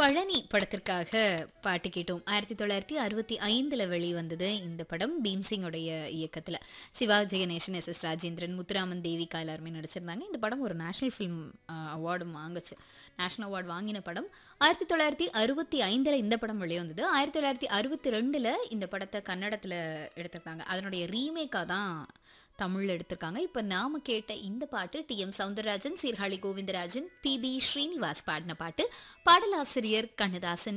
பழனி படத்திற்காக பாட்டு கேட்டோம் ஆயிரத்தி தொள்ளாயிரத்தி அறுபத்தி ஐந்தில் வெளிவந்தது இந்த படம் பீம்சிங்கோடைய இயக்கத்தில் சிவா ஜெகணேசன் எஸ் எஸ் ராஜேந்திரன் முத்துராமன் தேவிகா எல்லாருமே நடிச்சிருந்தாங்க இந்த படம் ஒரு நேஷனல் ஃபிலிம் அவார்டும் வாங்குச்சு நேஷனல் அவார்டு வாங்கின படம் ஆயிரத்தி தொள்ளாயிரத்தி அறுபத்தி ஐந்தில் இந்த படம் வெளிவந்தது ஆயிரத்தி தொள்ளாயிரத்தி அறுபத்தி ரெண்டில் இந்த படத்தை கன்னடத்தில் எடுத்திருந்தாங்க அதனுடைய ரீமேக்காக தான் தமிழில் எடுத்திருக்காங்க இப்போ நாம கேட்ட இந்த பாட்டு T M Soundararajan Sirkazhi Govindarajan P B Srinivas பாடின பாட்டு பாடலாசிரியர் கண்ணதாசன்